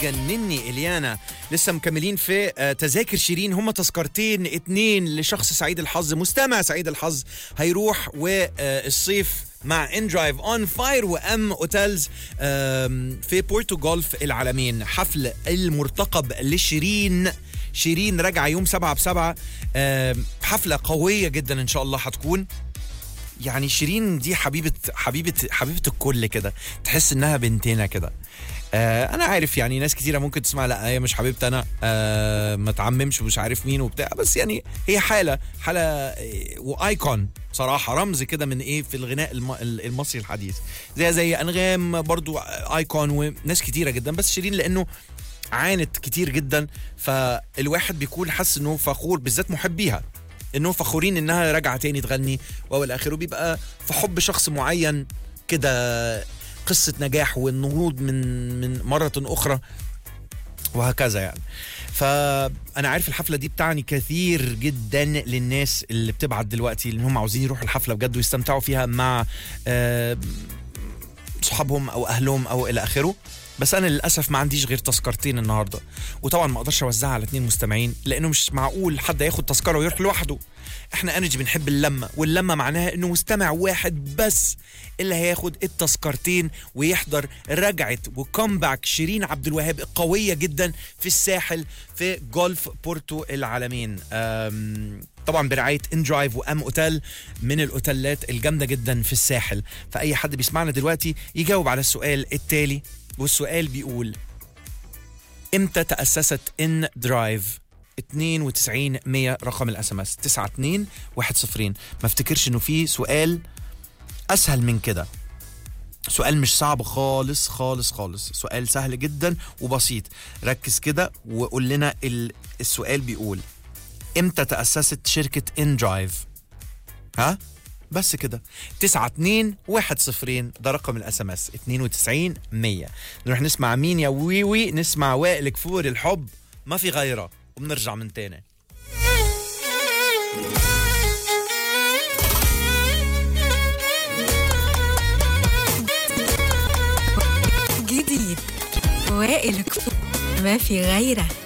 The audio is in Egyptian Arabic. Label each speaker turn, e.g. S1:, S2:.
S1: بتجنني اليانا لسه مكملين في آه، تذاكر شيرين هم تذكرتين اتنين لشخص سعيد الحظ مستمع سعيد الحظ هيروح والصيف مع ان درايف اون فاير وام اوتيلز آم، في بورتو جولف العالمين حفل المرتقب لشيرين شيرين راجعه يوم 7 بسبعة آم، حفله قويه جدا ان شاء الله هتكون يعني شيرين دي حبيبه حبيبه حبيبه الكل كده تحس انها بنتنا كده آه انا عارف يعني ناس كتيره ممكن تسمع لا هي مش حبيبتي انا آه ما تعممش مش عارف مين وبتاع بس يعني هي حاله حاله آه، وايكون صراحه رمز كده من ايه في الغناء الم- المصري الحديث زي زي انغام برضو ايكون وناس كتيره جدا بس شيرين لانه عانت كتير جدا فالواحد بيكون حاسس انه فخور بالذات محبيها انهم فخورين انها راجعه تاني تغني والى اخره بيبقى في حب شخص معين كده قصه نجاح والنهوض من من مره اخرى وهكذا يعني فانا عارف الحفله دي بتعني كثير جدا للناس اللي بتبعت دلوقتي ان هم عاوزين يروحوا الحفله بجد ويستمتعوا فيها مع آه، صحابهم او اهلهم او الى اخره بس انا للاسف ما عنديش غير تذكرتين النهارده وطبعا ما اقدرش اوزعها على اتنين مستمعين لانه مش معقول حد ياخد تذكره ويروح لوحده احنا انرجي بنحب اللمه واللمه معناها انه مستمع واحد بس اللي هياخد التذكرتين ويحضر رجعه وكومباك شيرين عبد الوهاب القويه جدا في الساحل في جولف بورتو العالمين أم، طبعا برعايه ان درايف وام اوتيل من الاوتيلات الجامده جدا في الساحل فاي حد بيسمعنا دلوقتي يجاوب على السؤال التالي والسؤال بيقول امتى تاسست ان درايف 92 100 رقم الاس ام اس 92 10 ما افتكرش انه في سؤال اسهل من كده سؤال مش صعب خالص خالص خالص سؤال سهل جدا وبسيط ركز كده وقول لنا ال- السؤال بيقول امتى تأسست شركة ان درايف ها بس كده 9 2 1 0 ده رقم الاس ام اس 92 100 نروح نسمع مين يا ويوي نسمع وائل كفور الحب ما في غيره وبنرجع من تاني
S2: جديد وائل كفور ما في غيره